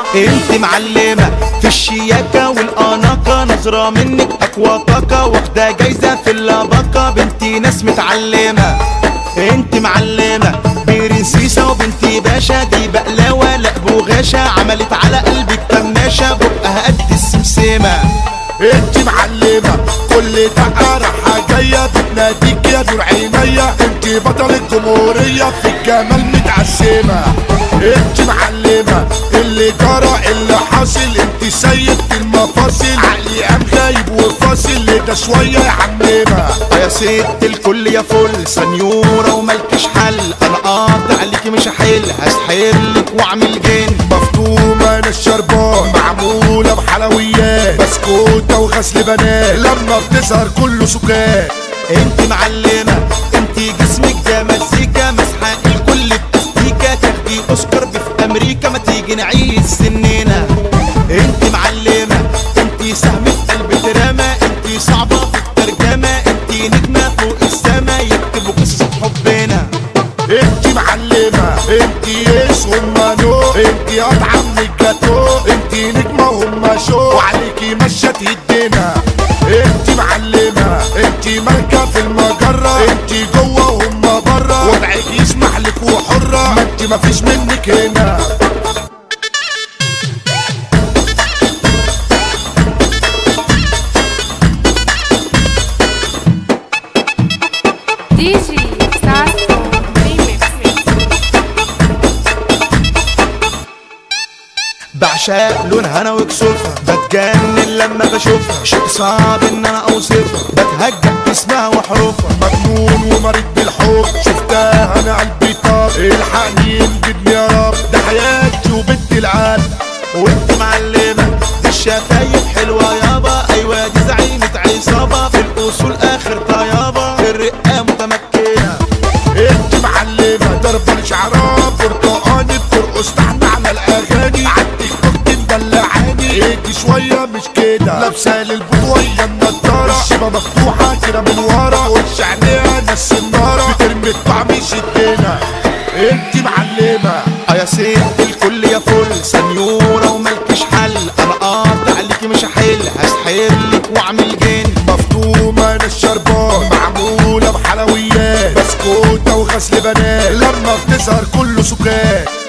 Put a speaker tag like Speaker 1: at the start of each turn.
Speaker 1: انت معلمة في الشياكة والاناقة نظرة منك اقوى طاقة واخدة جايزة في اللباقة بنتي ناس متعلمة انت معلمة برنسيسة وبنتي باشا دي بقلاوة لا بوغاشة عملت على قلبك تماشة بقها قد السمسمة
Speaker 2: انت معلمة كل دقة راحة جاية بتناديك يا نور عينيا انت بطل الجمهورية في الجمال متعسمة انت معلمة اللي جرى اللي حاصل انت سيد المفاصل عقلي قام غايب وفاصل ده شوية يا عمنا
Speaker 1: يا ست الكل يا فل سنيورة وملكش حل انا قاطع عليكي مش هحل هسحلك واعمل جن
Speaker 2: مفطومة انا الشربان معمولة بحلويات بسكوتة وغسل بنات لما بتظهر كله سكات
Speaker 1: انت معلمة انت جسمك ده مزيكا مسحة الكل باستيكا تاخدي اوسكار في امريكا ما تيجي نعيش سننا انت معلمة انت سهم في قلب دراما انت صعبة في الترجمة انت نجمة فوق السما يكتبوا قصة حبنا
Speaker 2: انت معلمة انت يس هما نو انت قطعة من الجاتو انت نجمة وهما شو وعليكي مشة تهدنا انت معلمة انت مالكة في المجرة انت جوه وهما برا وضعك يسمح لك وحرة ما انت مفيش منك هنا
Speaker 3: DJ Sasso Remix.
Speaker 1: بعشق لونها انا وكسوفها بتجنن لما بشوفها شيء صعب ان انا اوصفها بتهجأ اسمها وحروفها
Speaker 2: مجنون ومريض بالحب شفتها انا قلبي طاب الحقني انجدني يا رب ده حياتي وبنت العالم
Speaker 1: وانت معلمة دي الشفايف حلوة يابا ايوه دي زعيمة عصابة في الاصول اخر طيابة في الرقة متمكنة
Speaker 2: انت معلمة ضربة الشعرات برتقاني بترقص تحت على الاغاني عندك اختي مدلعاني ايدي شوية مش كده لابسة للبطوية النضارة الشبة مفتوحة كده من ورا وش عينيها ناس النارة بترمي الطعم يشدنا انت معلمة
Speaker 1: اه يا ست الكل يا فل سنيورة وملكش حل انا قاطع عليكي مش هحل هسحلك واعمل جن
Speaker 2: مفطومة انا الشربان معمولة بحلويات بسكوتة وغسل بنات لما بتظهر كله سكات